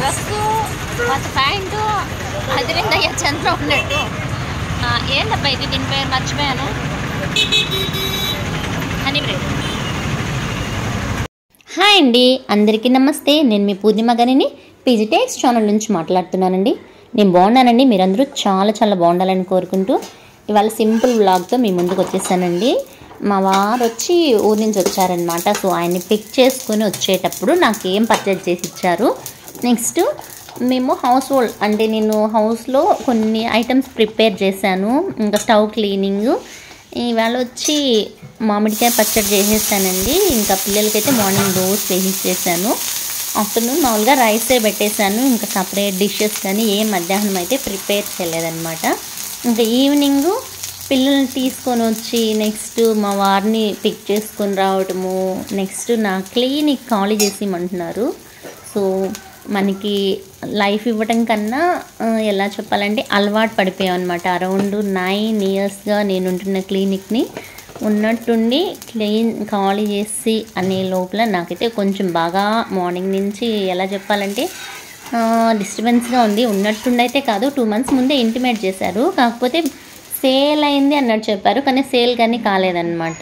dress కొత్త pant అదిరిందయ్యా చంద్ర ఉన్నట్టు ఆ, ఏందబ్బా ఇది దీని పేరు మర్చిపోయాను హనీ బ్రెడ్ హాయ్ అండి అందరికీ నమస్తే నేను మీ పూర్ణిమ గనిని పీజీటెక్స్ ఛానల్ నుంచి మాట్లాడుతున్నానండి నేను బాగున్నానండి మీరందరూ చాలా చాలా బాగుండాలని కోరుకుంటూ ఇవాళ సింపుల్ వ్లాగ్తో మీ ముందుకు వచ్చేసానండి మా వారు వచ్చి ఊరి నుంచి వచ్చారనమాట సో ఆయన్ని పిక్ చేసుకొని వచ్చేటప్పుడు నాకు ఏం పర్చేజ్ చేసి ఇచ్చారు నెక్స్ట్ మేము హౌస్ హోల్డ్ అంటే నేను హౌస్లో కొన్ని ఐటమ్స్ ప్రిపేర్ చేశాను ఇంకా స్టవ్ క్లీనింగ్ ఇవాళ వచ్చి మామిడికాయ పచ్చడి చేసేసానండి ఇంకా పిల్లలకైతే మార్నింగ్ దోశ వేసేసాను ఆఫ్టర్నూన్ మామూలుగా రైసే పెట్టేశాను ఇంకా సపరేట్ డిషెస్ కానీ ఏం మధ్యాహ్నం అయితే ప్రిపేర్ చేయలేదన్నమాట ఇంకా ఈవినింగ్ పిల్లల్ని తీసుకొని వచ్చి నెక్స్ట్ మా వారిని పిక్ చేసుకొని రావటము నెక్స్ట్ నా క్లినిక్ ఖాళీ చేసేయమంటున్నారు సో మనకి లైఫ్ ఇవ్వటం కన్నా ఆ, ఎలా చెప్పాలంటే అలవాటు పడిపోయాం అనమాట అరౌండ్ నైన్ ఇయర్స్గా నేను ఉంటున్న క్లినిక్ని ఉన్నట్టుండి క్లీన్ ఖాళీ చేసి అనే లోపల నాకైతే కొంచెం బాగా మార్నింగ్ నుంచి ఎలా చెప్పాలంటే డిస్టర్బెన్స్గా ఉంది ఉన్నట్టుండి అయితే కాదు టూ మంత్స్ ముందే ఇంటిమేట్ చేశారు కాకపోతే సేల్ అయింది అన్నట్టు చెప్పారు కానీ సేల్ కానీ కాలేదన్నమాట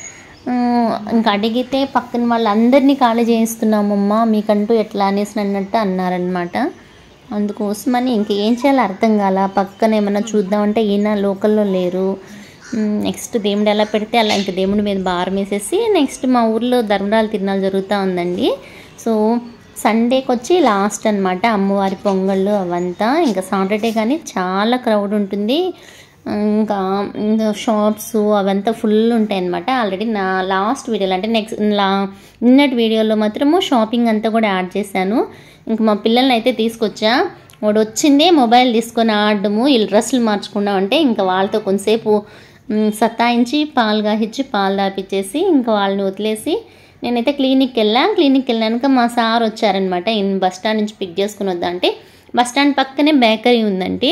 ఉమ్, ఇంకా అడిగితే పక్కన వాళ్ళందరినీ ఖాళీ చేయిస్తున్నామమ్మా మీకంటూ ఎట్లా అనేసి అన్నట్టు అన్నారనమాట అందుకోసమని ఇంకేం చేయాలో అర్థం కాల పక్కన ఏమన్నా చూద్దామంటే ఈయన లోకల్లో లేరు నెక్స్ట్ దేవుడు ఎలా పెడితే అలా ఇంక దేవుడి మీద భారం వేసేసి నెక్స్ట్ మా ఊర్లో ధర్మరాలు తిరునాలు జరుగుతూ ఉందండి సో సండేకి వచ్చి లాస్ట్ అనమాట అమ్మవారి పొంగళ్ళు అవంతా ఇంకా సాటర్డే కానీ చాలా క్రౌడ్ ఉంటుంది ఇంకా ఇంకా షాప్స్ అవంతా ఫుల్ ఉంటాయి అనమాట ఆల్రెడీ నా లాస్ట్ వీడియోలో అంటే నెక్స్ట్ లా నిన్నటి వీడియోలో మాత్రము షాపింగ్ అంతా కూడా యాడ్ చేశాను ఇంక మా పిల్లల్ని అయితే తీసుకొచ్చా వాడు వచ్చిందే మొబైల్ తీసుకొని ఆడడము వీళ్ళు డ్రెస్సులు మార్చుకున్నాం అంటే ఇంకా వాళ్ళతో కొంతసేపు మ్, సతాయించి పాలు కాహిచ్చి పాలు దాపిచ్చేసి ఇంకా వాళ్ళని వదిలేసి నేనైతే క్లినిక్కి వెళ్ళాను క్లినిక్కి వెళ్ళాక మా సార్ వచ్చారనమాట ఈయన బస్ స్టాండ్ నుంచి పిక్ చేసుకుని వద్దా అంటే బస్ స్టాండ్ పక్కనే బేకరీ ఉందండి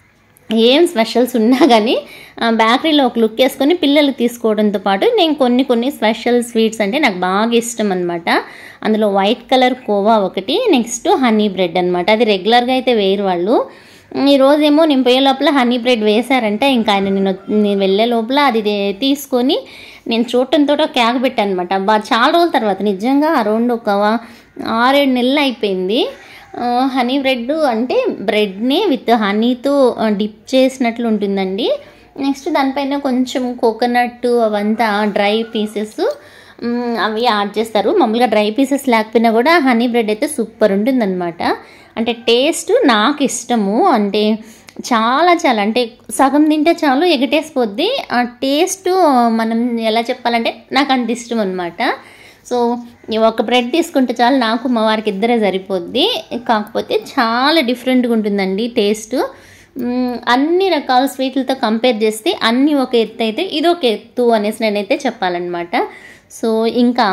ఏం స్పెషల్స్ ఉన్నా కానీ ఆ బేకరీలో ఒక లుక్ వేసుకొని పిల్లలకు తీసుకోవడంతో పాటు నేను కొన్ని కొన్ని స్పెషల్ స్వీట్స్ అంటే నాకు బాగా ఇష్టం అనమాట అందులో వైట్ కలర్ కోవా ఒకటి నెక్స్ట్ హనీ బ్రెడ్ అనమాట అది రెగ్యులర్గా అయితే వేయరు వాళ్ళు ఈ రోజేమో నేను పోయే లోపల హనీ బ్రెడ్ వేశారంటే ఇంకా ఆయన నేను నేను వెళ్ళే లోపల అది దే- తీసుకొని నేను చూడటంతో కేక పెట్టాను అనమాట బా చాలా రోజుల తర్వాత నిజంగా అరౌండ్ ఒక ఆరేడు నెలలు అయిపోయింది ఆ, హనీ బ్రెడ్ అంటే బ్రెడ్ని విత్ హనీతో ఆ, డిప్ చేసినట్లు ఉంటుందండి నెక్స్ట్ దానిపైన కొంచెం కోకోనట్ అవంతా డ్రై పీసెస్ మ్, అవి యాడ్ చేస్తారు మామూలుగా డ్రై పీసెస్ లేకపోయినా కూడా హనీ బ్రెడ్ అయితే సూపర్ ఉంటుందన్నమాట అంటే టేస్ట్ నాకు ఇష్టము అంటే చాలా చాలా అంటే సగం తింటే చాలు ఎగటేసిపోద్ది ఆ టేస్ట్ మనం ఎలా చెప్పాలంటే నాకు అంత ఇష్టం అనమాట సో ఈ ఒక బ్రెడ్ తీసుకుంటే చాలు నాకు మా వారికి ఇద్దరే సరిపోద్ది కాకపోతే చాలా డిఫరెంట్గా ఉంటుందండి టేస్ట్ మ్మ్, అన్ని రకాల స్వీట్లతో కంపేర్ చేస్తే అన్నీ ఒక ఎత్తు అయితే ఇది ఒక ఎత్తు అనేసి నేనైతే చెప్పాలన్నమాట సో ఇంకా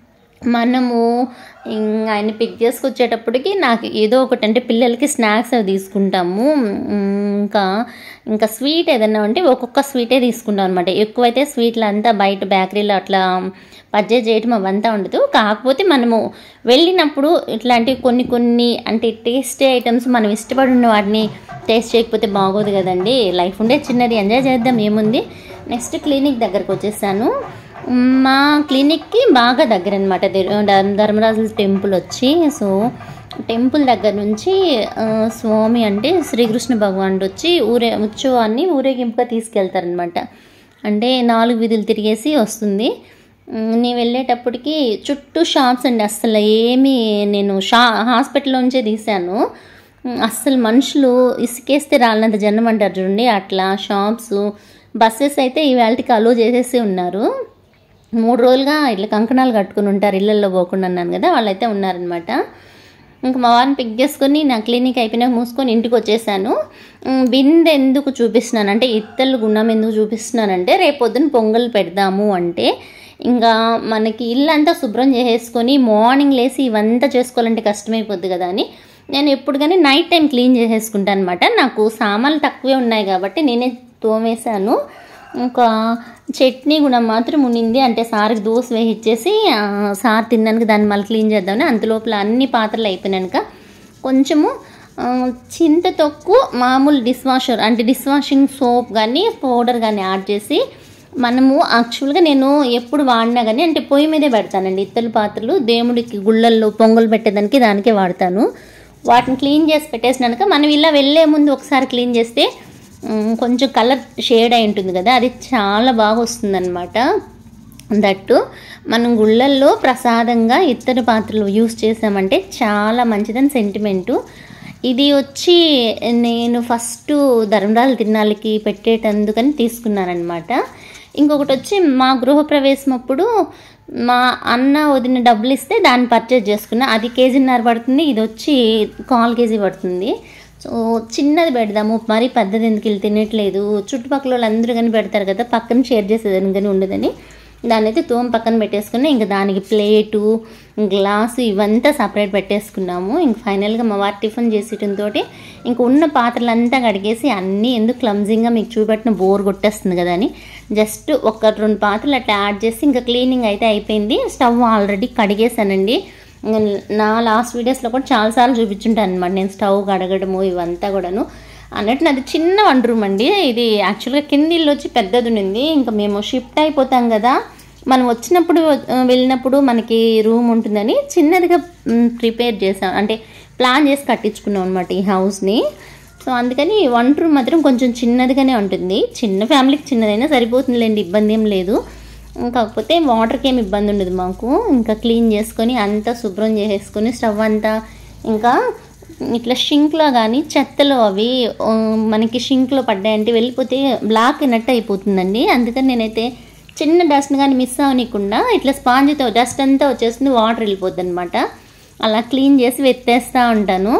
మనము ఇం- ఆయన పిక్ చేసుకొచ్చేటప్పటికి నాకు ఏదో ఒకటి అంటే పిల్లలకి స్నాక్స్ అవి తీసుకుంటాము మ్, ఇంకా ఇంకా స్వీట్ ఏదన్నా ఉంటే ఒక్కొక్క స్వీటే తీసుకుంటాం అనమాట ఎక్కువైతే స్వీట్లు అంతా బయట బేకరీలో అట్లా పర్చేజ్ చేయటం అవంతా ఉండదు కాకపోతే మనము వెళ్ళినప్పుడు ఇట్లాంటి కొన్ని కొన్ని అంటే టేస్టీ ఐటమ్స్ మనం ఇష్టపడి ఉన్న వాటిని టేస్ట్ చేయకపోతే బాగోదు కదండి లైఫ్ ఉండే చిన్నది ఎంజాయ్ చేద్దాం ఏముంది నెక్స్ట్ క్లినిక్ దగ్గరకు వచ్చేసాను మా క్లినిక్కి బాగా దగ్గర అనమాట ధర్మరాజుల టెంపుల్ వచ్చి సో టెంపుల్ దగ్గర నుంచి ఆ, స్వామి అంటే శ్రీకృష్ణ భగవానుడు వచ్చి ఊరే ఉత్సవాన్ని ఊరేగింపుగా తీసుకెళ్తారనమాట అంటే నాలుగు వీధులు తిరిగేసి వస్తుంది ఉమ్, నేను వెళ్ళేటప్పటికి చుట్టూ షాప్స్ అండి అస్సలు ఏమీ నేను షా హాస్పిటల్ నుంచే తీశాను ఉమ్, అస్సలు మనుషులు ఇసుకేస్తే రాలినంత జనం అంటారు చూడండి అట్లా షాప్స్ బస్సెస్ అయితే ఈవేళకి అలో చేసేసి ఉన్నారు మూడు రోజులుగా ఇట్లా కంకణాలు కట్టుకుని ఉంటారు ఇళ్ళల్లో పోకుండా అన్నాను కదా వాళ్ళైతే ఉన్నారనమాట ఇంకా మా వారిని పిక్ చేసుకొని నా క్లినిక్ అయిపోయినాక మూసుకొని ఇంటికి వచ్చేసాను ఉమ్, బిందె ఎందుకు చూపిస్తున్నాను అంటే ఇత్తలు గుణం ఎందుకు చూపిస్తున్నానంటే రేపొద్దున పొంగల్ పెడదాము అంటే ఇంకా మనకి ఇల్లంతా శుభ్రం చేసేసుకొని మార్నింగ్ లేసి ఇవంతా చేసుకోవాలంటే కష్టమైపోద్ది కదా అని నేను ఎప్పుడు కానీ నైట్ టైం క్లీన్ చేసేసుకుంటాను అనమాట నాకు సామాన్లు తక్కువే ఉన్నాయి కాబట్టి నేనే తోమేశాను ఇంకా చట్నీ కూడా మాత్రం ఉనింది అంటే సార్కి దోశ వేసి ఇచ్చేసి ఆ, సార్ తిన్నాక దాన్ని మళ్ళీ క్లీన్ చేద్దామని అంత లోపల అన్ని పాత్రలు అయిపోయినాక కొంచెము ఆ, చింత తొక్కు మామూలు డిష్ వాషర్ అంటే డిష్ వాషింగ్ సోప్ కానీ పౌడర్ కానీ యాడ్ చేసి మనము యాక్చువల్గా నేను ఎప్పుడు వాడినా కానీ అంటే పొయ్యి మీదే పెడతానండి ఇత్తడి పాత్రలు దేవుడికి గుళ్ళల్లో పొంగల్ పెట్టేదానికి దానికే వాడతాను వాటిని క్లీన్ చేసి పెట్టేసినాక మనం ఇలా వెళ్ళే ముందు ఒకసారి క్లీన్ చేస్తే ఉమ్, కొంచెం కలర్ షేడ్ అయి ఉంటుంది కదా అది చాలా బాగా వస్తుందన్నమాట దట్టు మనం గుళ్ళల్లో ప్రసాదంగా ఇత్తడి పాత్రలు యూస్ చేసామంటే చాలా మంచిదని సెంటిమెంటు ఇది వచ్చి నేను ఫస్ట్ ధర్మరాలు తిరునాళ్ళకి పెట్టేటందుకని తీసుకున్నానమాట ఇంకొకటి వచ్చి మా గృహప్రవేశం అప్పుడు మా అన్న వదిన డబ్బులు ఇస్తే దాన్ని పర్చేజ్ చేసుకున్నా అది కేజీన్నర పడుతుంది ఇది వచ్చి కాల్ కేజీ పడుతుంది సో చిన్నది పెడదాము మరీ పెద్దది ఎందుకు వీళ్ళు తినట్లేదు చుట్టుపక్కల వాళ్ళు అందరూ కానీ పెడతారు కదా పక్కన షేర్ చేసేదని కానీ ఉండదని దాన్ని అయితే తోమ పక్కన పెట్టేసుకుని ఇంకా దానికి ప్లేటు గ్లాసు ఇవంతా సపరేట్ పెట్టేసుకున్నాము ఇంక ఫైనల్గా మా వారు టిఫిన్ చేసేటంతో ఇంక ఉన్న పాత్రలంతా కడిగేసి అన్నీ ఎందుకు క్లమ్జింగ్గా మీకు చూపెట్టిన బోర్ కొట్టేస్తుంది కదా అని జస్ట్ ఒక రెండు పాత్రలు అట్లా యాడ్ చేసి ఇంకా క్లీనింగ్ అయితే అయిపోయింది స్టవ్ ఆల్రెడీ కడిగేసానండి ఇంకా నా లాస్ట్ వీడియోస్లో కూడా చాలాసార్లు చూపించుంటాను అనమాట నేను స్టవ్ కడగడము ఇవంతా కూడాను అన్నట్టు నాది చిన్న వంట రూమ్ అండి ఇది యాక్చువల్గా కింద ఇల్లు వచ్చి పెద్దది ఉంది ఇంకా మేము షిఫ్ట్ అయిపోతాం కదా మనం వచ్చినప్పుడు ఆ, వెళ్ళినప్పుడు మనకి రూమ్ ఉంటుందని చిన్నదిగా ప్రిపేర్ చేసాం అంటే ప్లాన్ చేసి కట్టించుకున్నాం అనమాట ఈ హౌస్ని సో అందుకని వంట రూమ్ మాత్రం కొంచెం చిన్నదిగానే ఉంటుంది చిన్న ఫ్యామిలీకి చిన్నదైనా సరిపోతుందిలేండి ఇబ్బంది ఏం లేదు కాకపోతే వాటర్కి ఏమి ఇబ్బంది ఉండదు మాకు ఇంకా క్లీన్ చేసుకొని అంతా శుభ్రం చేసేసుకొని స్టవ్ అంతా ఇంకా ఇట్లా షింక్లో కానీ చెత్తలో అవి ఆ, మనకి షింక్లో పడ్డాయంటే వెళ్ళిపోతే బ్లాక్ అయినట్టు అయిపోతుందండి అందుకని నేనైతే చిన్న డస్ట్ కానీ మిస్ అవ్వనీయకుండా ఇట్లా స్పాంజ్తో డస్ట్ అంతా వచ్చేస్తుంది వాటర్ వెళ్ళిపోద్ది అనమాట అలా క్లీన్ చేసి వెత్తేస్తూ ఉంటాను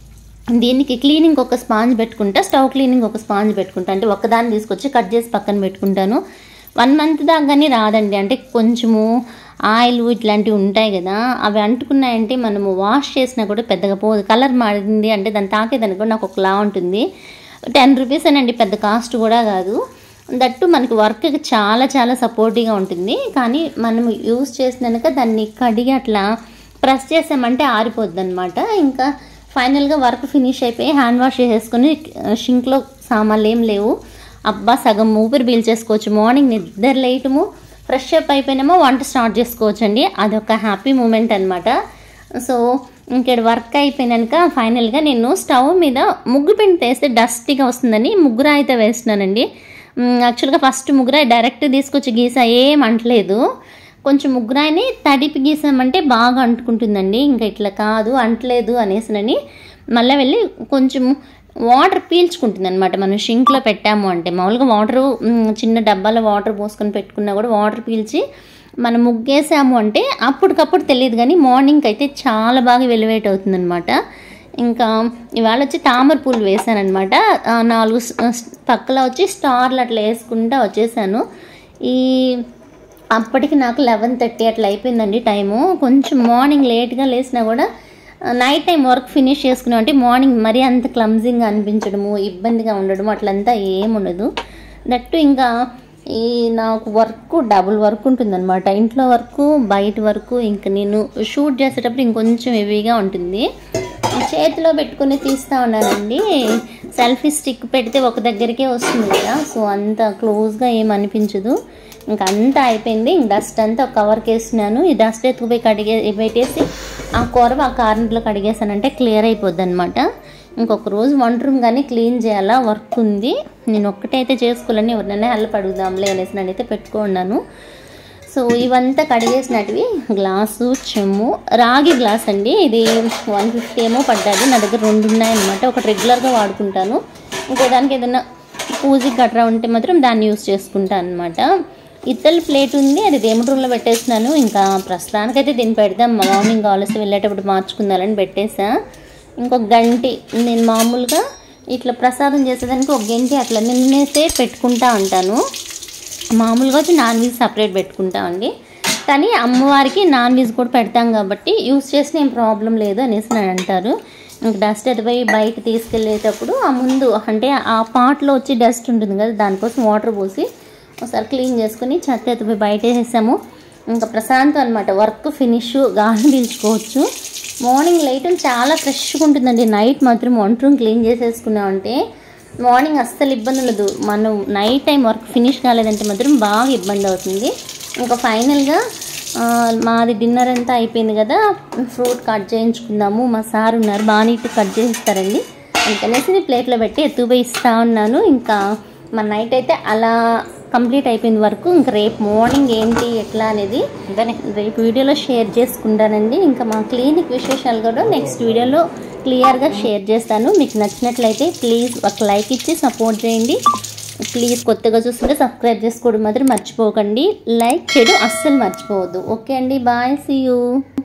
దీనికి క్లీనింగ్ ఒక స్పాంజ్ పెట్టుకుంటా స్టవ్ క్లీనింగ్ ఒక స్పాంజ్ పెట్టుకుంటా అంటే ఒకదాన్ని తీసుకొచ్చి కట్ చేసి పక్కన పెట్టుకుంటాను వన్ మంత్ దాకా కానీ రాదండి అంటే కొంచెము ఆయిల్ ఇట్లాంటివి ఉంటాయి కదా అవి అంటుకున్నాయంటే మనము వాష్ చేసినా కూడా పెద్దగా పోదు కలర్ మారింది అంటే దాన్ని తాకేదానికి కూడా నాకు ఒకలా ఉంటుంది టెన్ రూపీస్ అనండి పెద్ద కాస్ట్ కూడా కాదు దట్టు మనకి వర్క్కి చాలా చాలా సపోర్టివ్గా ఉంటుంది కానీ మనం యూస్ చేసినాక దాన్ని కడిగి అట్లా ప్రెస్ చేసామంటే ఆరిపోద్ది అనమాట ఇంకా ఫైనల్గా వర్క్ ఫినిష్ అయిపోయి హ్యాండ్ వాష్ చేసేసుకొని షింక్లో సామాన్లు ఏం లేవు అబ్బా సగం ఊపిరి పీల్చేసుకోవచ్చు మార్నింగ్ నిద్ర లేయటము ఫ్రెష్ అప్ అయిపోయినామో వంట స్టార్ట్ చేసుకోవచ్చు అండి అదొక హ్యాపీ మూమెంట్ అనమాట సో ఇక్కడ వర్క్ అయిపోయినాక ఫైనల్గా నేను స్టవ్ మీద ముగ్గు పిండి తీస్తే డస్టీగా వస్తుందని ముగ్గురాయి అయితే వేస్తున్నానండి యాక్చువల్గా ఫస్ట్ ముగ్గురాయి డైరెక్ట్ తీసుకొచ్చి గీసా ఏం అంటలేదు కొంచెం ముగ్గురాయిని తడిపి గీసామంటే బాగా అంటుకుంటుందండి ఇంకా ఇట్లా కాదు అంటలేదు అనేసినని మళ్ళీ వెళ్ళి కొంచెం వాటర్ పీల్చుకుంటుంది అనమాట మనం షింక్లో పెట్టాము అంటే మామూలుగా వాటర్ చిన్న డబ్బాలో వాటర్ పోసుకొని పెట్టుకున్నా కూడా వాటర్ పీల్చి మనం ముగ్గేసాము అంటే అప్పటికప్పుడు తెలియదు కానీ మార్నింగ్ అయితే చాలా బాగా వెలివేట్ అవుతుందన్నమాట ఇంకా ఇవాళ వచ్చి తామర పూలు వేసానమాట నాలుగు స్- స్- పక్కల వచ్చి స్టార్లు అట్లా వేసుకుంటా వచ్చేసాను ఈ అప్పటికి నాకు లెవెన్ థర్టీ అట్లా అయిపోయిందండి టైము కొంచెం మార్నింగ్ లేట్గా లేసినా కూడా నైట్ టైం వర్క్ ఫినిష్ చేసుకున్నాం అంటే మార్నింగ్ మరీ అంత క్లమ్జింగ్గా అనిపించడము ఇబ్బందిగా ఉండడము అట్లంతా ఏముండదు దట్టు ఇంకా ఈ నాకు వర్క్ డబుల్ వర్క్ ఉంటుందన్నమాట ఇంట్లో వర్క్ బయట వర్క్ ఇంకా నేను షూట్ చేసేటప్పుడు ఇంకొంచెం హెవీగా ఉంటుంది చేతిలో పెట్టుకుని తీస్తూ ఉన్నానండి సెల్ఫీ స్టిక్ పెడితే ఒక దగ్గరికే వస్తుంది కదా సో అంత క్లోజ్గా ఏం అనిపించదు ఇంకా అంతా అయిపోయింది ఇంక డస్ట్ అంతా ఒక కవర్కి వేసినాను ఈ డస్ట్ ఎత్తుకుపోయి కడిగే పెట్టేసి ఆ కూర ఆ కార్నర్లో కడిగేసానంటే క్లియర్ అయిపోద్ది అనమాట ఇంకొక రోజు వంట రూమ్ కానీ క్లీన్ చేయాలా వర్క్ ఉంది నేను ఒక్కటైతే చేసుకోవాలని ఎవరినైనా హెల్ప్ అడుగుదాంలే అనేసి నేనైతే పెట్టుకున్నాను సో ఇవంతా కడిగేసినటివి గ్లాసు చెమ్ము రాగి గ్లాస్ అండి ఇది వన్ ఫిఫ్టీ ఏమో పడ్డది నా దగ్గర రెండు ఉన్నాయన్నమాట ఒకటి రెగ్యులర్గా వాడుకుంటాను ఇంకో దానికి ఏదైనా పూజకి గట్రా ఉంటే మాత్రం దాన్ని యూస్ చేసుకుంటాను అనమాట ఇత్తడి ప్లేట్ ఉంది అది దేవుడి రూమ్లో పెట్టేసినాను ఇంకా ప్రస్తుతానికైతే దీన్ని పెడదాం మార్నింగ్ ఆలస్యం వెళ్ళేటప్పుడు మార్చుకుందాలని పెట్టేసా ఇంకొక గంటి నేను మామూలుగా ఇట్లా ప్రసాదం చేసేదానికి ఒక గంటి అట్లా నిన్నేసే పెట్టుకుంటా ఉంటాను మామూలుగా వచ్చి నాన్ వెజ్ సపరేట్ పెట్టుకుంటామండి కానీ అమ్మవారికి నాన్ వెజ్ కూడా పెడతాం కాబట్టి యూస్ చేసిన ఏం ప్రాబ్లం లేదు అనేసి నన్ను అంటారు ఇంక డస్ట్ ఎదిపోయి బయట తీసుకెళ్ళేటప్పుడు ఆ ముందు అంటే ఆ పాట్లో వచ్చి డస్ట్ ఉంటుంది కదా దానికోసం వాటర్ పోసి ఒకసారి క్లీన్ చేసుకుని చెత్త ఎత్తిపోయి బయట వేసేసాము ఇంకా ప్రశాంతం అనమాట వర్క్ ఫినిష్ గాలి పీల్చుకోవచ్చు మార్నింగ్ లైట్ చాలా ఫ్రెష్గా ఉంటుందండి నైట్ మాత్రం వంట రూమ్ క్లీన్ చేసేసుకున్నామంటే మార్నింగ్ అస్సలు ఇబ్బంది ఉండదు మనం నైట్ టైం వర్క్ ఫినిష్ కాలేదంటే మాత్రం బాగా ఇబ్బంది అవుతుంది ఇంకా ఫైనల్గా ఆ, మాది డిన్నర్ అంతా అయిపోయింది కదా ఫ్రూట్ కట్ చేయించుకుందాము మా సార్ ఉన్నారు బాగా నీట్గా కట్ చేసిస్తారండి అందుకనేసి నేను ప్లేట్లో పెట్టి ఎత్తుపోయి ఇస్తా ఉన్నాను ఇంకా మన నైట్ అయితే అలా కంప్లీట్ అయిపోయింది వరకు ఇంకా రేపు మార్నింగ్ ఏంటి ఎట్లా అనేది రేపు వీడియోలో షేర్ చేసుకుంటానండి ఇంకా మా క్లినిక్ విశేషాలు కూడా నెక్స్ట్ వీడియోలో క్లియర్గా షేర్ చేస్తాను మీకు నచ్చినట్లయితే ప్లీజ్ ఒక లైక్ ఇచ్చి సపోర్ట్ చేయండి ప్లీజ్ కొత్తగా చూస్తుంటే సబ్స్క్రైబ్ చేసుకోవడం మాత్రం మర్చిపోకండి లైక్ చేయడం అస్సలు మర్చిపోవద్దు ఓకే అండి బాయ్ సీ యూ